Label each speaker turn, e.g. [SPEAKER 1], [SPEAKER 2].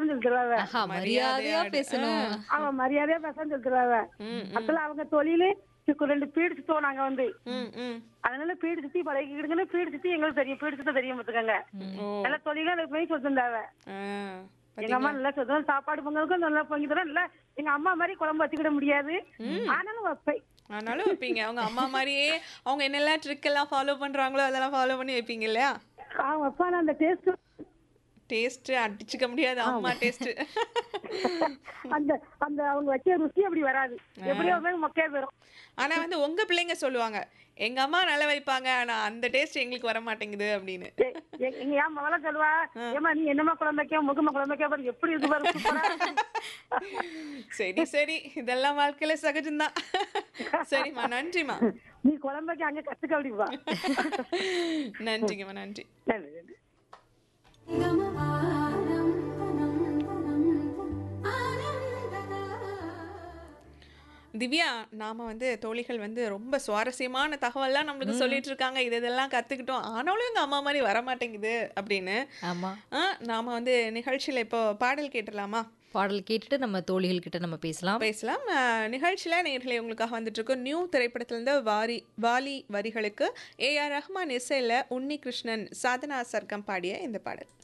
[SPEAKER 1] பேசணும்னு சொல்லிடுவாங்க
[SPEAKER 2] ஆஹா மரியாதையா பேசணும்
[SPEAKER 1] அவன் மரியாதையா பேசணும்னு சொல்லிடுவாங்க
[SPEAKER 3] ம்
[SPEAKER 1] அப்பெல்லாம் அவங்க தொழிலு இதுக்கு ரெண்டு பீடு சுத்தோம் நாங்க வந்து
[SPEAKER 3] ம் ம்
[SPEAKER 1] அதனால பீடு சுத்தி பழகிக்கிடுங்கன்னு பீடு சுத்தி எங்களுக்கு தெரியும் பீடு சுத்த தெரியும் பார்த்துக்கோங்க
[SPEAKER 3] ஓ
[SPEAKER 1] நல்லா தொழிலும் எனக்கு போய் சொல்லிருந்தாவ
[SPEAKER 3] ஆ
[SPEAKER 1] எங்க அம்மா நல்லா சொல்லுவோம் சாப்பாடு பொங்கலுக்கும் நல்லா பொங்கி தரோம் இல்ல எங்க அம்மா மாதிரி குழம்பு வச்சுக்கிட முடியாது ஆனாலும் வைப்பேன்
[SPEAKER 3] ஆனாலும் வைப்பீங்க அவங்க அம்மா மாதிரியே அவங்க என்னெல்லாம் ட்ரிக் எல்லாம் ஃபாலோ பண்றாங்களோ அதெல்லாம் ஃபாலோ பண்ணி வைப்பீங்க இல்லையா
[SPEAKER 1] அவன் வைப்பான அந்த டேஸ்ட்
[SPEAKER 3] டேஸ்ட் அடிச்சுக்க முடியாது அம்மா டேஸ்ட்
[SPEAKER 1] அந்த அந்த அவங்க வச்ச ருசி அப்படி வராது எப்படியோ ஒரு மொக்கையா போயிரும்
[SPEAKER 3] ஆனா வந்து உங்க பிள்ளைங்க சொல்லுவாங்க எங்க அம்மா நல்லா வைப்பாங்க ஆனா அந்த டேஸ்ட் எங்களுக்கு வர மாட்டேங்குது அப்படின்னு
[SPEAKER 1] எ- எ- எங்க ஏன் மகள சொல்லுவா ஏமா நீ என்னமா குழம்பு வைக்க முகமா குழம்பு வைக்க பாரு எப்படி இருக்கு பாரு சூப்பரா
[SPEAKER 3] சரி சரி இதெல்லாம் வாழ்க்கையில சகஜம்தான் சரிம்மா நன்றிம்மா
[SPEAKER 1] நீ குழம்பு வைக்க அங்க கத்துக்க அப்படிப்பா
[SPEAKER 3] நன்றிங்கம்மா நன்றி
[SPEAKER 1] நன்றி, நன்றி.
[SPEAKER 3] திவ்யா நாம வந்து தோழிகள் வந்து ரொம்ப சுவாரஸ்யமான தகவல்லாம் நம்மளுக்கு சொல்லிட்டு இருக்காங்க இது இதெல்லாம் கத்துக்கிட்டோம் ஆனாலும் எங்க அம்மா மாதிரி வர மாட்டேங்குது அப்படின்னு
[SPEAKER 2] ஆமா
[SPEAKER 3] ஆ, நாம வந்து நிகழ்ச்சியில இப்போ பாடல் கேட்டுடலாமா
[SPEAKER 2] பாடல் கேட்டுட்டு நம்ம தோழிகள் கிட்ட நம்ம பேசலாம்
[SPEAKER 3] பேசலாம் ஆ, நிகழ்ச்சியில நேர்களை உங்களுக்காக வந்துட்டு இருக்கோம் நியூ திரைப்படத்திலிருந்து வாரி வாலி வரிகளுக்கு ஏ ஆர் ரஹ்மான் இசையில உன்னி கிருஷ்ணன் சாதனா சர்க்கம் பாடிய இந்த பாடல்